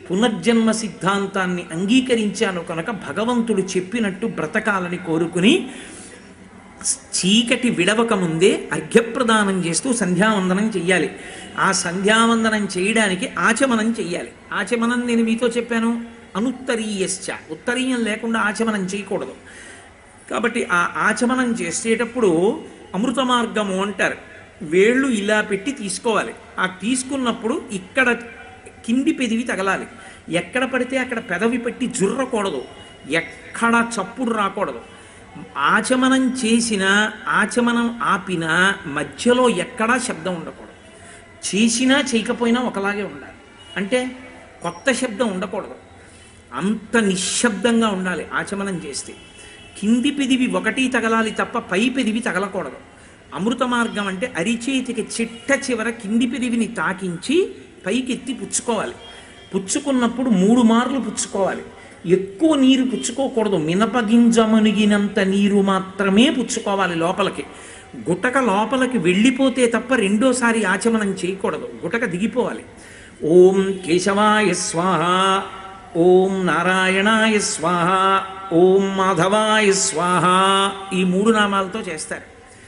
పునర్జన్మ సిద్ధాంతాన్ని అంగీకరించాను కనుక భగవంతుడు చెప్పినట్టు బ్రతకాలని కోరుకుని చీకటి విడవక ముందే అర్ఘ్యప్రదానం చేస్తూ సంధ్యావందనం చెయ్యాలి ఆ సంధ్యావందనం చేయడానికి ఆచమనం చెయ్యాలి ఆచమనం నేను మీతో చెప్పాను అనుత్తరీయశ్చ ఉత్తరీయం లేకుండా ఆచమనం చేయకూడదు కాబట్టి ఆ ఆచమనం చేసేటప్పుడు అమృత మార్గము అంటారు వేళ్ళు ఇలా పెట్టి తీసుకోవాలి ఆ తీసుకున్నప్పుడు ఇక్కడ కింది పెదివి తగలాలి ఎక్కడ పడితే అక్కడ పెదవి పెట్టి జుర్రకూడదు ఎక్కడ చప్పుడు రాకూడదు ఆచమనం చేసినా ఆచమనం ఆపినా మధ్యలో ఎక్కడా శబ్దం ఉండకూడదు చేసినా చేయకపోయినా ఒకలాగే ఉండాలి అంటే కొత్త శబ్దం ఉండకూడదు అంత నిశ్శబ్దంగా ఉండాలి ఆచమనం చేస్తే కింది పెదివి ఒకటి తగలాలి తప్ప పై పెదివి తగలకూడదు అమృత మార్గం అంటే అరిచేతికి చిట్ట చివర కింది పెదివిని తాకించి పైకెత్తి పుచ్చుకోవాలి పుచ్చుకున్నప్పుడు మూడు మార్లు పుచ్చుకోవాలి ఎక్కువ నీరు పుచ్చుకోకూడదు మినపగింజ మునిగినంత నీరు మాత్రమే పుచ్చుకోవాలి లోపలికి గుటక లోపలికి వెళ్ళిపోతే తప్ప రెండోసారి ఆచమనం చేయకూడదు గుటక దిగిపోవాలి ఓం కేశవాయ స్వాహ ఓం నారాయణాయ స్వాహ ఓం మాధవాయ స్వాహ ఈ మూడు నామాలతో చేస్తారు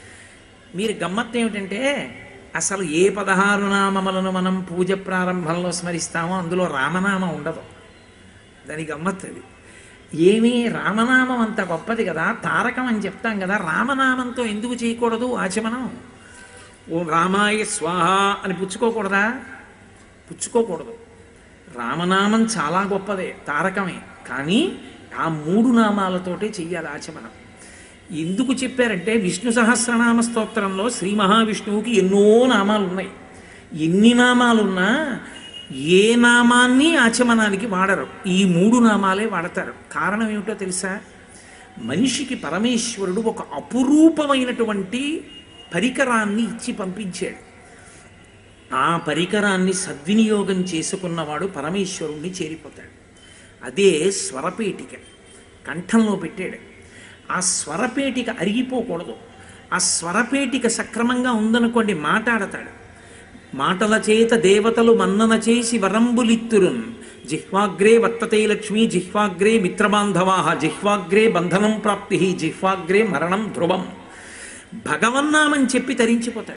మీరు గమ్మత్తు ఏమిటంటే అసలు ఏ పదహారు నామములను మనం పూజ ప్రారంభంలో స్మరిస్తామో అందులో రామనామం ఉండదు దాని గమ్మత్తు అది ఏమీ రామనామం అంత గొప్పది కదా తారకం అని చెప్తాం కదా రామనామంతో ఎందుకు చేయకూడదు ఆచమనం ఓ రామాయ స్వాహ అని పుచ్చుకోకూడదా పుచ్చుకోకూడదు రామనామం చాలా గొప్పదే తారకమే కానీ ఆ మూడు నామాలతోటే చెయ్యాలి ఆచమనం ఎందుకు చెప్పారంటే విష్ణు సహస్రనామ స్తోత్రంలో శ్రీ మహావిష్ణువుకి ఎన్నో నామాలు ఉన్నాయి ఎన్ని నామాలున్నా ఏ నామాన్ని ఆచమనానికి వాడరు ఈ మూడు నామాలే వాడతారు కారణం ఏమిటో తెలుసా మనిషికి పరమేశ్వరుడు ఒక అపురూపమైనటువంటి పరికరాన్ని ఇచ్చి పంపించాడు ఆ పరికరాన్ని సద్వినియోగం చేసుకున్నవాడు పరమేశ్వరుణ్ణి చేరిపోతాడు అదే స్వరపేటిక కంఠంలో పెట్టాడు ఆ స్వరపేటిక అరిగిపోకూడదు ఆ స్వరపేటిక సక్రమంగా ఉందనుకోండి మాట్లాడతాడు మాటల చేత దేవతలు మన్నన చేసి వరంబులిత్తురున్ జిహ్వాగ్రే వర్తతే లక్ష్మి జిహ్వాగ్రే మిత్రబాంధవా జిహ్వాగ్రే బంధనం ప్రాప్తి జిహ్వాగ్రే మరణం ధ్రువం భగవన్నామని చెప్పి తరించిపోతాడు